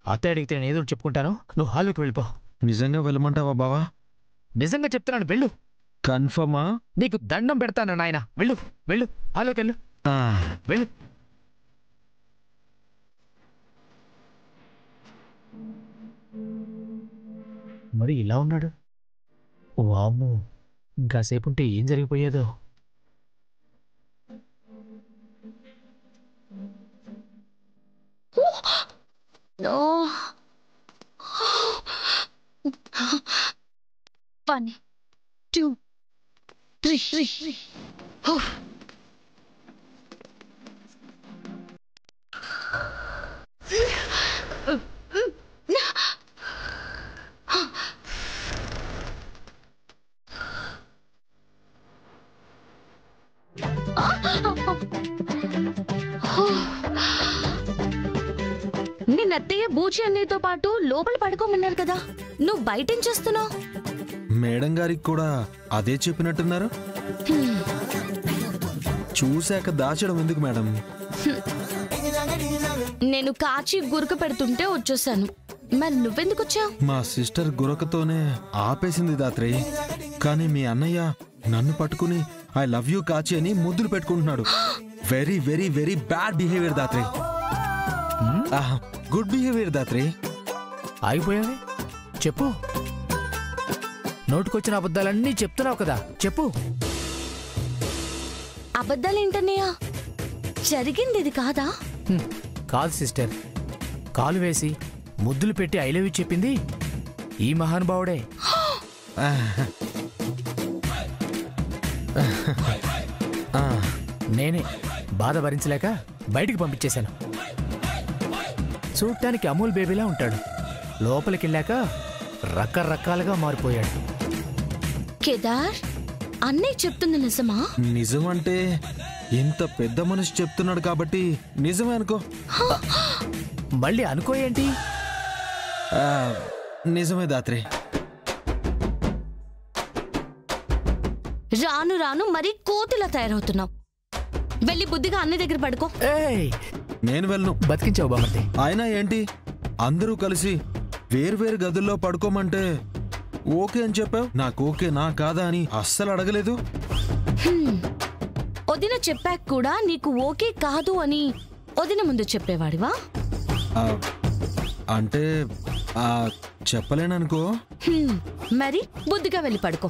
అత్త అడిగితే నేను ఏదో ఒకటి చెప్పుకుంటాను నువ్వు హాల్లోకి వెళ్ళిపో నిజంగా వెళ్ళమంటావా బావా నిజంగా చెప్తున్నాను వెళ్ళు కన్ఫర్మా నీకు దండం పెడతాను నాయన వెళ్ళు వెళ్ళు హాల్లోకి వెళ్ళు ఆ, వెళ్ళు మరి ఇలా ఉన్నాడు వాము ఇంకాసేపు ఉంటే ఏం జరిగిపోయేదో Oh. One, two, three, three, three. Oh. నిన్న అత్తయ్య బూచి అన్నయ్యతో పాటు లోపల పడుకోమన్నారు కదా నువ్వు బయటేం చేస్తున్నావు మేడం గారికి కూడా అదే చెప్పినట్టున్నారు చూశాక దాచడం ఎందుకు మేడం నేను కాచి గురక పెడుతుంటే వచ్చేసాను మరి నువ్వెందుకు వచ్చావు మా సిస్టర్ గురకతోనే ఆపేసింది దాత్రి కానీ మీ అన్నయ్య నన్ను పట్టుకుని ఐ లవ్ యూ కాచి అని ముద్దులు పెట్టుకుంటున్నాడు very very very bad behaviour Dhatri good behaviour Dhatri ఆగిపోయావే చెప్పు నోటికొచ్చిన అబద్ధాలన్నీ చెప్తున్నావు కదా చెప్పు అబద్ధాలేంటన్నయ్య జరిగింది ఇది కాదా హ్మ్, కాదు సిస్టర్ కాలు వేసి ముద్దులు పెట్టి ఐ లవ్ యూ చెప్పింది ఈ మహానుభావుడే నేనే బాధ భరించలేక బయటికి పంపించేశాను చూడటానికి అమూల్ బేబీలా ఉంటాడు లోపలికి వెళ్ళాక రకరకాలుగా మారిపోయాడు కేదార్ అన్నయ్య చెప్తుంది నిజమా నిజం అంటే ఇంత పెద్ద మనిషి చెప్తున్నాడు కాబట్టి నిజమే అనుకో మళ్ళీ అనుకో ఏంటి ఆ, నిజమే దాత్రి రాను రాను మరీ కోతిలా తయారవుతున్నావు వెళ్ళి బుద్ధిగా అన్నయ్య దగ్గర పడుకో ఏయ్ నేను వెళ్ళను బతికించావు బామర్ది అయినా ఏంటి అందరూ కలిసి వేర్వేరు గదుల్లో పడుకోమంటే ఓకే అని చెప్పావు నాకు ఓకే నా కాదా అని అస్సలు అడగలేదు హ్మ్. వదిన చెప్పాక కూడా నీకు ఓకే కాదు అని వదిన ముందు చెప్పేవాడివా ఆ, అంటే ఆ, చెప్పలేననుకో హ్మ్. మరి బుద్ధిగా వెళ్ళి పడుకో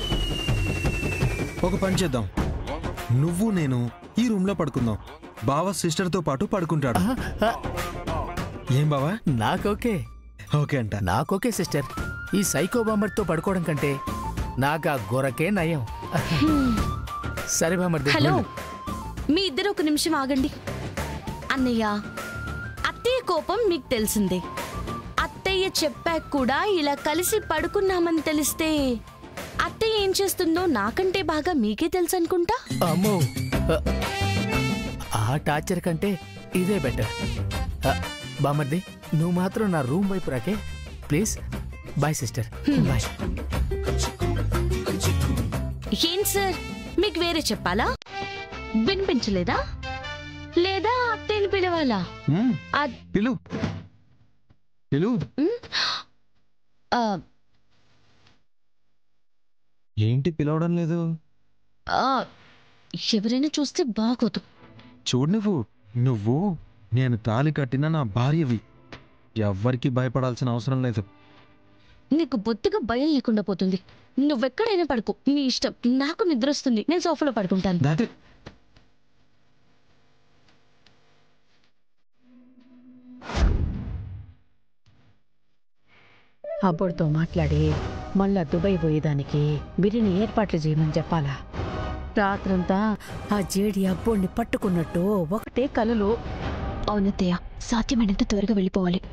ఒక పని చేద్దాం నువ్వు నేను ఈ రూమ్ లో పడుకుందాం బావ సిస్టర్ తో పాటు పడుకుంటాడు ఏం బావా నాకోకే ఓకే అంట నాకోకే సిస్టర్ ఈ సైకో బాంబర్తో పడుకోవడం కంటే నాకు ఆ గొరకే నయం సరే బామర్ది హలో మీ ఇద్దరు ఒక నిమిషం ఆగండి అన్నయ్య అత్తయ్య కోపం మీకు తెలిసిందే అత్తయ్య చెప్పాక కూడా ఇలా కలిసి పడుకున్నామని తెలిస్తే అత్తయ్య ఏం చేస్తుందో నాకంటే బాగా మీకే తెలుసు అనుకుంటా అమ్మో ఆ టార్చర్ కంటే ఇదే బెటర్ బామర్ది నువ్వు మాత్రం నా రూమ్ వైపు రాకే ప్లీజ్ బాయ్ సిస్టర్ బాయ్ ఏం సార్ మీకు వేరే చెప్పాలా వినిపించలేదా లేదా అత్తయ్యని పిలవాలా మ్మ్, అద్- పిలు పిలు ఆ, ఏంటి పిలవడం లేదు ఆ, ఎవరైనా చూస్తే బాగోదు చూడు నువ్వు నువ్వు నేను తాలి కట్టిన నా భార్యవి ఎవ్వరికి భయపడాల్సిన అవసరం లేదు నీకు బొత్తిగా భయం లేకుండా పోతుంది నువ్వెక్కడైనా పడుకో నీ ఇష్టం నాకు నిద్ర వస్తుంది నేను సోఫాలో పడుకుంటాను దాటి అబ్బోడితో మాట్లాడి మళ్ళా దుబాయ్ పోయేదానికి బిర్యానీ ఏర్పాట్లు చేయమని చెప్పాలా రాత్రంతా ఆ జేడి అబ్బోడిని పట్టుకున్నట్టు ఒకటే కలలు అవునత్తయ్య సాధ్యమైనంత త్వరగా వెళ్ళిపోవాలి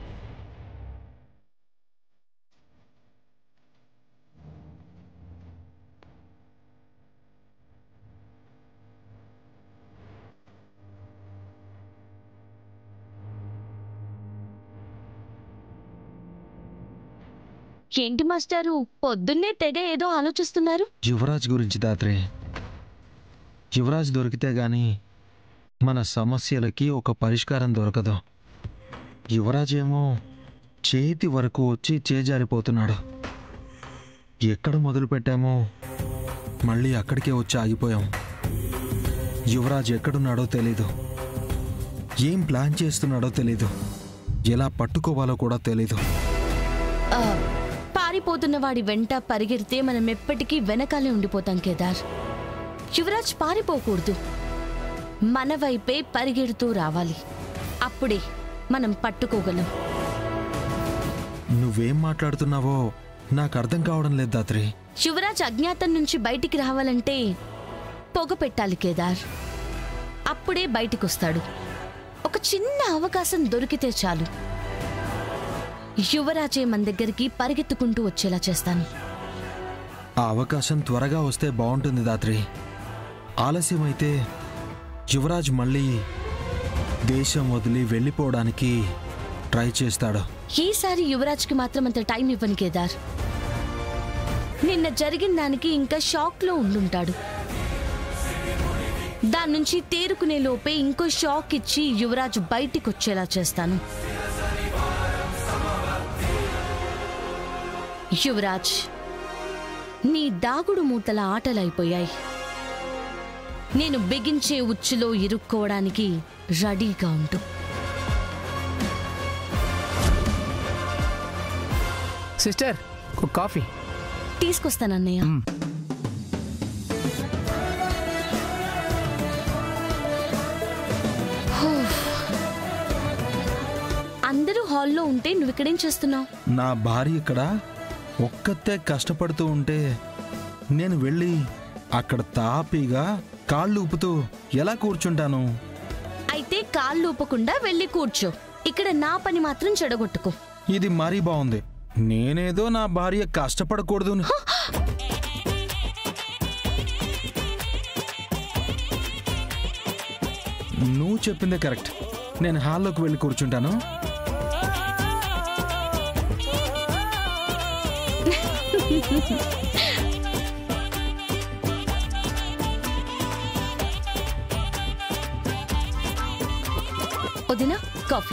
ఏంటి మాస్టారు పొద్దున్నే తెగ ఏదో ఆలోచిస్తున్నారు యువరాజ్ గురించి దాత్రే యువరాజ్ దొరికితే గాని మన సమస్యలకి ఒక పరిష్కారం దొరకదు యువరాజ్ ఏమో చేతి వరకు వచ్చి చేజారిపోతున్నాడు ఎక్కడ మొదలు పెట్టామో మళ్ళీ అక్కడికే వచ్చి ఆగిపోయాం యువరాజ్ ఎక్కడున్నాడో తెలీదు ఏం ప్లాన్ చేస్తున్నాడో తెలీదు ఎలా పట్టుకోవాలో కూడా తెలీదు ఆ, పారిపోతున్న వాడి వెంట పరిగెడితే మనం ఎప్పటికీ వెనకాలే ఉండిపోతాం కేదార్ యువరాజ్ పారిపోకూడదు మన వైపే పరిగెడుతూ రావాలి అప్పుడే మనం పట్టుకోగలం నువ్వేం మాట్లాడుతున్నావో నాకు అర్థం కావడం లేదు దాత్రి యువరాజ్ అజ్ఞాతం నుంచి బయటికి రావాలంటే పొగ పెట్టాలి కేదార్ అప్పుడే బయటికొస్తాడు ఒక చిన్న అవకాశం దొరికితే చాలు యువరాజే మన దగ్గరికి పరిగెత్తుకుంటూ వచ్చేలా చేస్తాను ఆ అవకాశం త్వరగా వస్తే బాగుంటుంది దాత్రి ఆలస్యమైతే యువరాజ్ మళ్ళీ దేశం వదిలి వెళ్ళిపోవడానికి ట్రై చేస్తాడు ఈసారి యువరాజ్కి మాత్రం అంత టైం ఇవ్వను కేదార్ నిన్న జరిగిన దానికి ఇంకా షాక్లో ఉండుంటాడు దాని నుంచి తేరుకునే లోపే ఇంకో షాక్ ఇచ్చి యువరాజ్ బయటికి వచ్చేలా చేస్తాను యువరాజ్ నీ దాగుడు మూతల ఆటలైపోయాయి నేను బిగించే ఉచ్చులో ఇరుక్కోవడానికి రెడీగా ఉంటూ సిస్టర్ ఒక కాఫీ తీసుకొస్తానన్నయ్య మ్. హో. అందరూ హాల్లో ఉంటే నువ్వు ఇక్కడేం చేస్తున్నావు నా భార్య ఇక్కడ ఒక్కతే కష్టపడుతూ ఉంటే నేను వెళ్ళి అక్కడ తాపీగా కాళ్ళు ఊపుతూ ఎలా కూర్చుంటాను అయితే కాళ్ళు ఊపకుండా వెళ్ళి కూర్చో ఇక్కడ నా పని మాత్రం చెడగొట్టుకో ఇది మరీ బాగుంది నేనేదో నా భార్య కష్టపడకూడదు అని- నువ్వు చెప్పిందే కరెక్ట్ నేను హాల్లోకి వెళ్ళి కూర్చుంటాను వదినా కాఫీ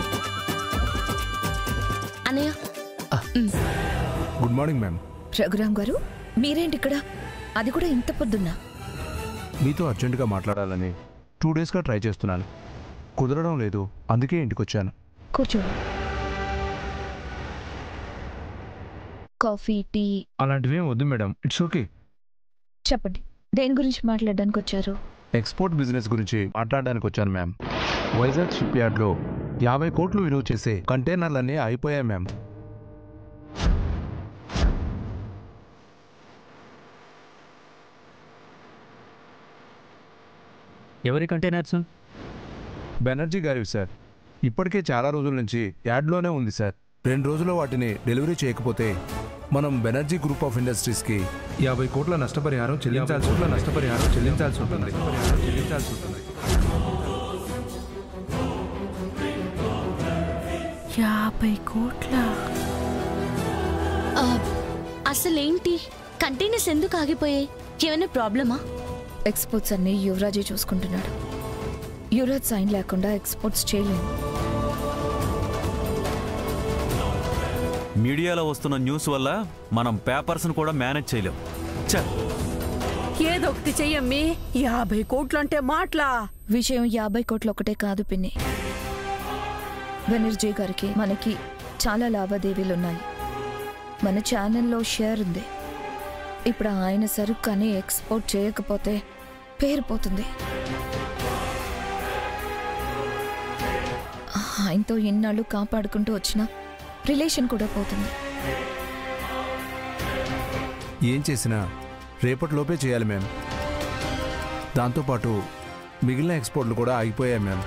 అన్నయ్య గుడ్ మార్నింగ్ మ్యామ్ రఘురామ్ గారు మీరేంటి ఇక్కడ అది కూడా ఇంత పొద్దున్నా మీతో అర్జెంటుగా మాట్లాడాలని టూ డేస్గా ట్రై చేస్తున్నాను కుదరడం లేదు అందుకే ఇంటికి వచ్చాను కూర్చోండి కాఫీ టీ అలాంటివి ఏం వద్దు మేడం ఇట్స్ ఓకే చెప్పండి దేని గురించి మాట్లాడడానికి వచ్చారు ఎక్స్పోర్ట్ బిజినెస్ గురించి మాట్లాడడానికి వచ్చాను మ్యామ్ వైజాగ్ షిప్ యార్డ్లో యాభై కోట్లు విలువ చేసే కంటైనర్లన్నీ అయిపోయాయి మ్యామ్ ఎవరి కంటైనర్స్ బెనర్జీ గారి సార్ ఇప్పటికే చాలా రోజుల నుంచి యాడ్లోనే ఉంది సార్ రెండు రోజుల్లో వాటిని డెలివరీ చేయకపోతే మనం బెనర్జీ గ్రూప్ ఆఫ్ ఇండస్ట్రీస్కి యాభై కోట్ల నష్టపరిహారం చెల్లించాల్సి కోట్ల నష్టపరిహారం చెల్లించాల్సి ఉంటుంది చెల్లించాల్సి ఉంటుంది యాభై కోట్ల ఆ, అసలేంటి కంటైనర్స్ ఎందుకు ఆగిపోయాయి ఏమైనా ప్రాబ్లమా ఎక్స్పోర్ట్స్ అన్ని యువరాజే చూసుకుంటున్నాడు యువరాజ్ సైన్ లేకుండా ఎక్స్పోర్ట్స్ చేయలేము మీడియాలో వస్తున్న న్యూస్ వల్ల మనం పేపర్స్ని కూడా మేనేజ్ చేయలేం ఛ, ఏదో ఒకటి చెయ్యమ్మి యాభై కోట్లు అంటే మాటలా విషయం యాభై కోట్లు ఒకటే కాదు పిన్ని బెనర్జీ గారికి మనకి చాలా లావాదేవీలు ఉన్నాయి మన ఛానల్లో షేర్ ఉంది ఇప్పుడు ఆయన సరుకు కానీ ఎక్స్పోర్ట్ చేయకపోతే పేరు పోతుంది ఆయనతో ఎన్నాళ్ళు కాపాడుకుంటూ వచ్చిన రిలేషన్ కూడా పోతుంది ఏం చేసినా రేపటిలోపే చేయాలి మ్యామ్ దాంతోపాటు మిగిలిన ఎక్స్పోర్ట్లు కూడా ఆగిపోయాయి మ్యామ్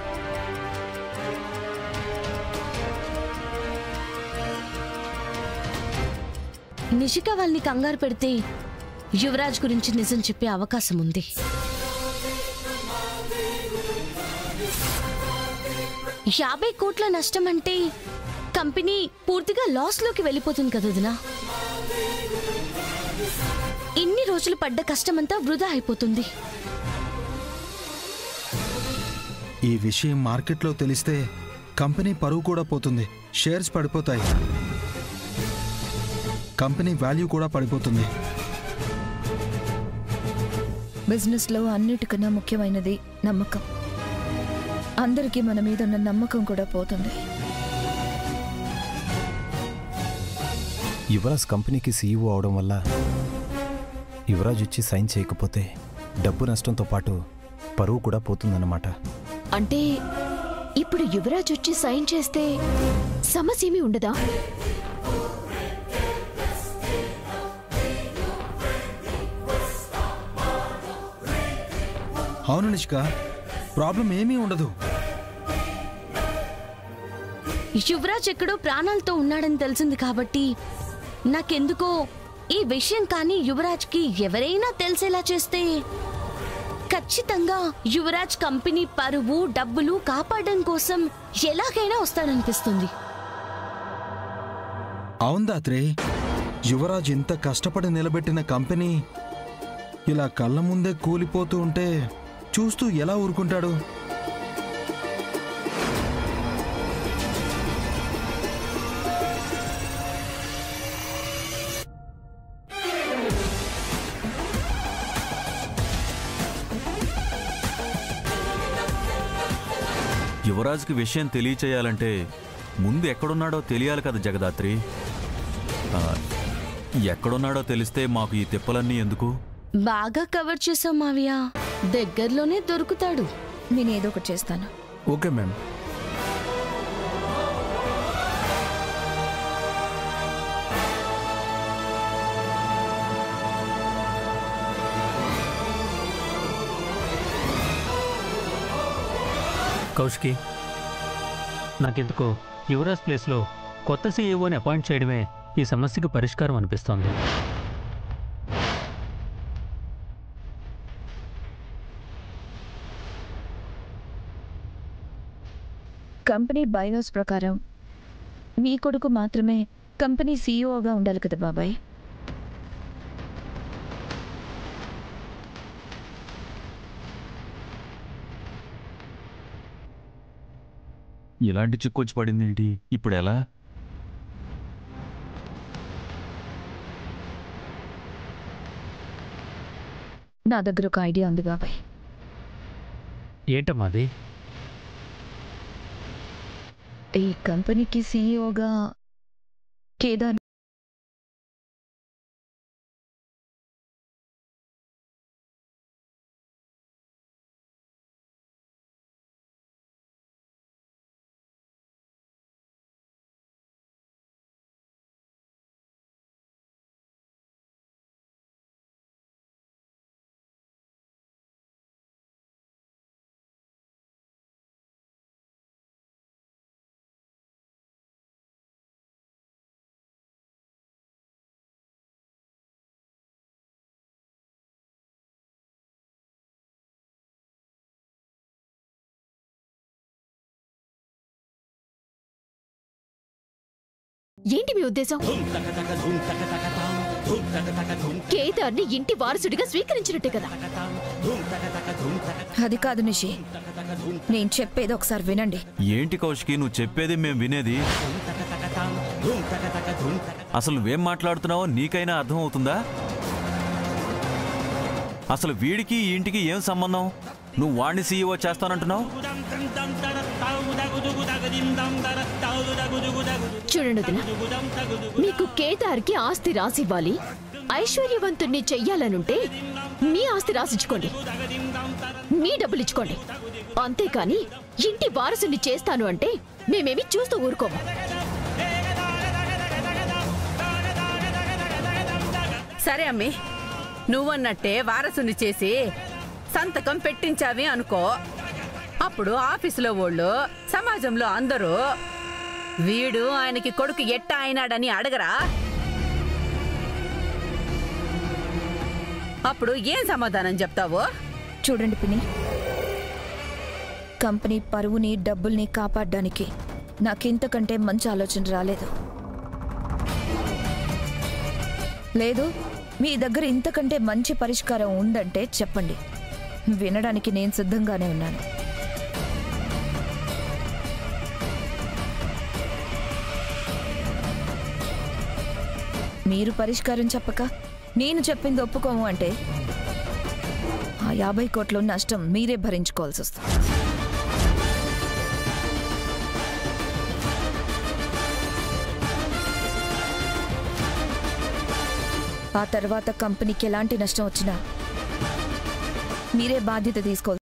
నిషిక వాళ్ళని కంగారు పెడితే యువరాజ్ గురించి నిజం చెప్పే అవకాశం ఉంది యాభై కోట్ల నష్టం అంటే కంపెనీ పూర్తిగా లాస్లోకి వెళ్ళిపోతుంది కదా వదినా ఇన్ని రోజులు పడ్డ కష్టమంతా వృధా అయిపోతుంది ఈ విషయం మార్కెట్లో తెలిస్తే కంపెనీ పరువు కూడా పోతుంది షేర్స్ పడిపోతాయి కంపెనీ వాల్యూ కూడా పడిపోతుంది బిజినెస్లో అన్నిటికన్నా ముఖ్యమైనది నమ్మకం అందరికీ మన మీద ఉన్న నమ్మకం కూడా పోతుంది యువరాజ్ కంపెనీకి సీఈఓ అవడం వల్ల యువరాజ్ వచ్చి సైన్ చేయకపోతే డబ్బు నష్టంతో పాటు పరువు కూడా పోతుందన్నమాట అంటే ఇప్పుడు యువరాజ్ వచ్చి సైన్ చేస్తే సమస్య ఏమీ ఉండదా అవును నిష్క ప్రాబ్లం ఏమీ ఉండదు యువరాజ్ ఎక్కడో ప్రాణాలతో ఉన్నాడని తెలిసింది కాబట్టి నాకెందుకో ఈ విషయం కానీ యువరాజ్కి ఎవరైనా తెలిసేలా చేస్తే ఖచ్చితంగా యువరాజ్ కంపెనీ పరువు డబ్బులు కాపాడడం కోసం ఎలాగైనా వస్తాడనిపిస్తుంది అవును దాత్రే యువరాజ్ ఇంత కష్టపడి నిలబెట్టిన కంపెనీ ఇలా కళ్ళ ముందే కూలిపోతూ ఉంటే చూస్తూ ఎలా ఊరుకుంటాడు యువరాజ్కి విషయం తెలియచేయాలంటే ముందు ఎక్కడున్నాడో తెలియాలి కదా జగదాత్రి ఆ, ఎక్కడున్నాడో తెలిస్తే మాకు ఈ తిప్పలన్నీ ఎందుకు బాగా కవర్ చేసాం మావియా దగ్గరలోనే దొరుకుతాడు నేను ఏదో ఒకటి చేస్తాను ఓకే మ్యామ్ కౌశికి నాకెందుకో యువరాజ్ ప్లేస్లో కొత్త సీఈఓని అపాయింట్ చేయడమే ఈ సమస్యకు పరిష్కారం అనిపిస్తోంది కంపెనీ బయోస్ ప్రకారం మీ కొడుకు మాత్రమే కంపెనీ సీఈఓగా ఉండాలి కదా బాబాయ్ ఇలాంటి చిక్కొచ్చి పడింది ఏంటి ఇప్పుడు ఎలా నా దగ్గర ఒక ఐడియా ఉంది బాబాయ్ ఏంటమ్మా అది ఈ కంపెనీకి సీఈఓగా కేదార్ ఏంటి మీ ఉద్దేశం కేదార్ని ఇంటి వారసుడిగా స్వీకరించినట్టే కదా అది కాదు నిషి నేను చెప్పేది ఒకసారి వినండి ఏంటి కౌశికి నువ్వు చెప్పేది మేము వినేది అసలు నువ్వేం మాట్లాడుతున్నావో నీకైనా అర్థం అవుతుందా అసలు వీడికి ఈ ఇంటికి ఏం సంబంధం నువ్వు వాడిని సీఈఓ చేస్తానంటున్నావు చూడండి వదిన మీకు కేదార్కి ఆస్తి రాసివ్వాలి ఐశ్వర్యవంతుణ్ణి చెయ్యాలనుంటే మీ ఆస్తి రాసిచ్చుకోండి మీ డబ్బులు ఇచ్చుకోండి అంతేకాని ఇంటి వారసుని చేస్తాను అంటే మేమేమి చూస్తూ ఊరుకోము సరే అమ్మి నువ్వన్నట్టే వారసుని చేసి సంతకం పెట్టించావి అనుకో అప్పుడు ఆఫీసులో వాళ్ళు సమాజంలో అందరూ వీడు ఆయనకి కొడుకు ఎట్ట అయినాడని అడగరా అప్పుడు ఏం సమాధానం చెప్తావు చూడండి పిన్ని కంపెనీ పరువుని డబ్బుల్ని కాపాడడానికి నాకింతకంటే మంచి ఆలోచన రాలేదు లేదు మీ దగ్గర ఇంతకంటే మంచి పరిష్కారం ఉందంటే చెప్పండి వినడానికి నేను సిద్ధంగానే ఉన్నాను మీరు పరిష్కారం చెప్పక నేను చెప్పింది ఒప్పుకోము అంటే ఆ యాభై కోట్ల నష్టం మీరే భరించుకోవాల్సి వస్తుంది ఆ తర్వాత కంపెనీకి ఎలాంటి నష్టం వచ్చినా మీరే బాధ్యత తీసుకోవాలి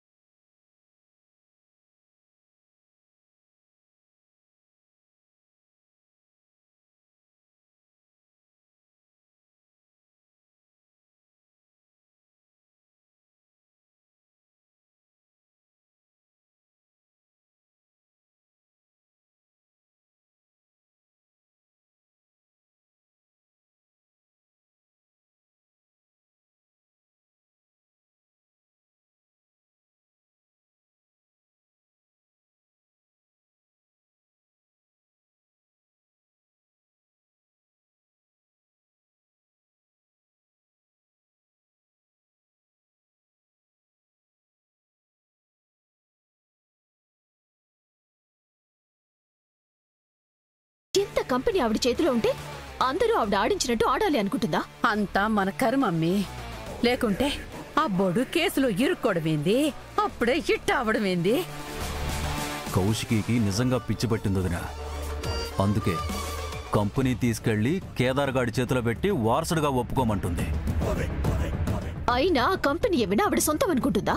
ఎంత కంపెనీ ఆవిడ చేతిలో ఉంటే అందరూ ఆవిడ ఆడించినట్టు ఆడాలి అనుకుంటుందా అంతా మన కర్మమ్మి లేకుంటే ఆ బొడు కేసులో ఇరుక్కోవడమేంది అప్పుడే హిట్ అవడమేంది కౌశికీకి నిజంగా పిచ్చి పట్టింది వదిన అందుకే కంపెనీ తీసుకెళ్లి కేదార్ గాడి చేతిలో పెట్టి వారసుడుగా ఒప్పుకోమంటుంది అయినా ఆ కంపెనీ ఏమైనా ఆవిడ సొంతం అనుకుంటుందా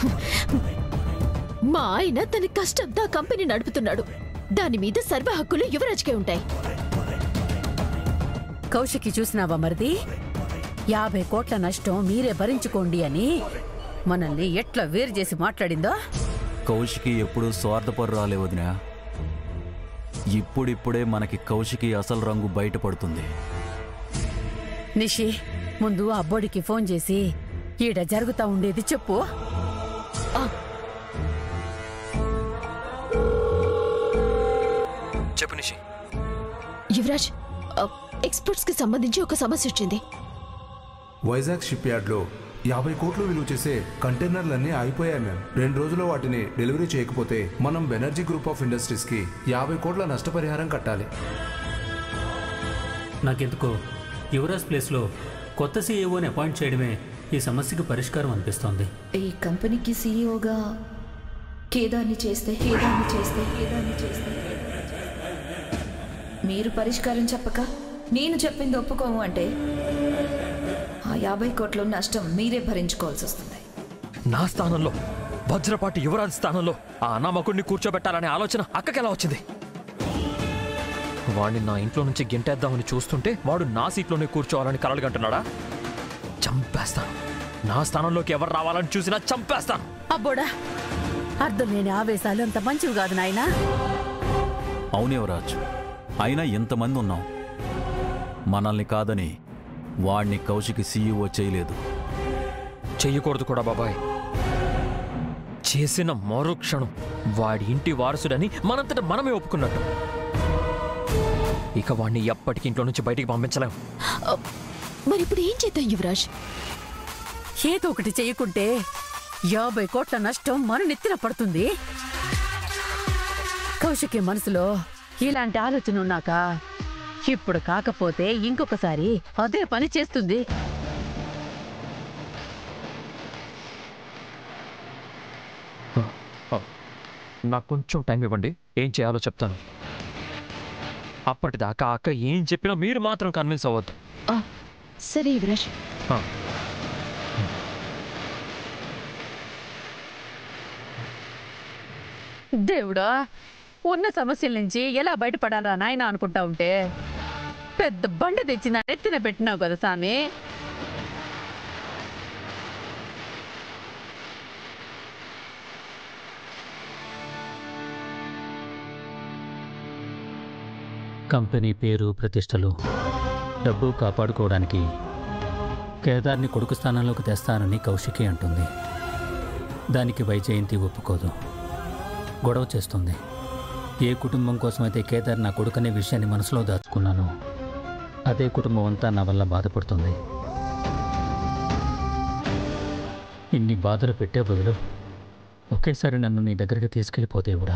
మా ఆయన తన కష్టంతో ఆ కంపెనీ నడుపుతున్నాడు దాని మీద సర్వ హక్కులు యువరాజ్కే ఉంటాయి కౌశికి చూసినావా మరిది యాభై కోట్ల నష్టం మీరే భరించుకోండి అని మనల్ని ఎట్లా వేరు చేసి మాట్లాడిందో కౌశికి ఎప్పుడూ స్వార్థపరురాలే వదిన ఇప్పుడిప్పుడే మనకి కౌశికి అసలు రంగు బయటపడుతుంది నిషి ముందు ఆ అబ్బోడికి ఫోన్ చేసి ఈడ జరుగుతా ఉండేది చెప్పు చెప్పు నిషి యువరాజ్ ఆ, ఎక్స్పోర్ట్స్ కి సంబంధించి ఒక సమస్య వచ్చింది వైజాగ్ షిప్ యార్డ్లో యాభై కోట్లు విలువ చేసే కంటైనర్లన్నీ అయిపోయాయి మ్యామ్ రెండు రోజుల్లో వాటిని డెలివరీ చేయకపోతే మనం బెనర్జీ గ్రూప్ ఆఫ్ ఇండస్ట్రీస్కి యాభై కోట్ల నష్టపరిహారం కట్టాలి నాకెందుకో యువరాజ్ ప్లేస్లో కొత్త సీఈఓని అపాయింట్ చేయడమే ఈ సమస్యకు పరిష్కారం అనిపిస్తోంది ఈ కంపెనీకి సీఈఓగా కేదార్ని చేస్తే కేదార్ని చేస్తే కేదార్ని చేస్తే మీరు పరిష్కారం చెప్పక నేను చెప్పింది ఒప్పుకోము అంటే ఆ యాభై కోట్ల నష్టం మీరే భరించుకోవాల్సి వస్తుంది నా స్థానంలో వజ్రపాటి యువరాజ్ స్థానంలో ఆ అనామకుడిని కూర్చోబెట్టాలనే ఆలోచన అక్కకి ఎలా వచ్చింది వాడిని నా ఇంట్లో నుంచి గెంటేద్దామని చూస్తుంటే వాడు నా సీట్లోనే కూర్చోవాలని కలలుగంటున్నాడా చంపేస్తాను నా స్థానంలోకి ఎవరు రావాలని చూసినా చంపేస్తాను అబ్బోడా అర్థం లేని ఆవేశాలు అంత మంచివి కాదు నాయనా అవునేవరాజ్ అయినా ఇంతమంది ఉన్నాం మనల్ని కాదని వాణ్ణి కౌశికి సీఈఓ చేయలేదు చెయ్యకూడదు కూడా బాబాయ్ చేసిన మరో క్షణం వాడి ఇంటి వారసుడని మనంతట మనమే ఒప్పుకున్నట్టు ఇక వాడిని ఎప్పటికీ ఇంట్లో నుంచి బయటికి పంపించలేం ఆ, మరి ఇప్పుడు ఏం చేద్దాం యువరాజ్ ఏదో ఒకటి చెయ్యకుంటే యాభై కోట్ల నష్టం మన నెత్తిన పడుతుంది కౌశికి మనసులో ఇలాంటి ఆలోచన ఉన్నాక ఇప్పుడు కాకపోతే ఇంకొకసారి అదే పని చేస్తుంది నాకు కొంచెం టైం ఇవ్వండి ఏం చేయాలో చెప్తాను అప్పటిదాకా అక్క ఏం చెప్పినా మీరు మాత్రం కన్విన్స్ అవ్వద్దు ఆ, సరే యువరాజ్ ఆ. దేవుడా ఉన్న సమస్యల నుంచి ఎలా బయటపడాలా నాయన అనుకుంటా ఉంటే పెద్ద బండ తెచ్చి నా నెత్తిన పెట్టినావు కదా సామి కంపెనీ పేరు ప్రతిష్టలు డబ్బు కాపాడుకోవడానికి కేదార్ని కొడుకు స్థానంలోకి తెస్తానని కౌశికి అంటుంది దానికి వైజయంతి ఒప్పుకోదు గొడవ చేస్తుంది ఏ కుటుంబం కోసమైతే కేదార్ నా కొడుకనే విషయాన్ని మనసులో దాచుకున్నాను అదే కుటుంబం అంతా నా వల్ల బాధపడుతుంది ఇన్ని బాధలు పెట్టే బదులు ఒకేసారి నన్ను నీ దగ్గరికి తీసుకెళ్ళిపోతే కూడా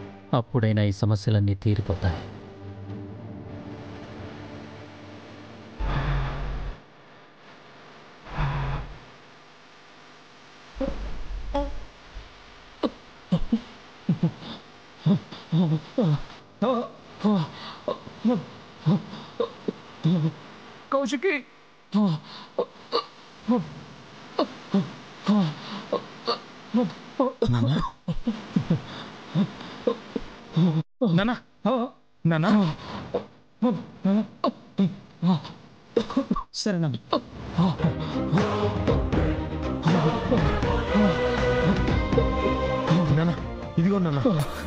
అప్పుడైనా ఈ సమస్యలన్నీ తీరిపోతాయి కౌశికి నానా నానా సరే నాన్న నాన్న ఇదిగో నాన్న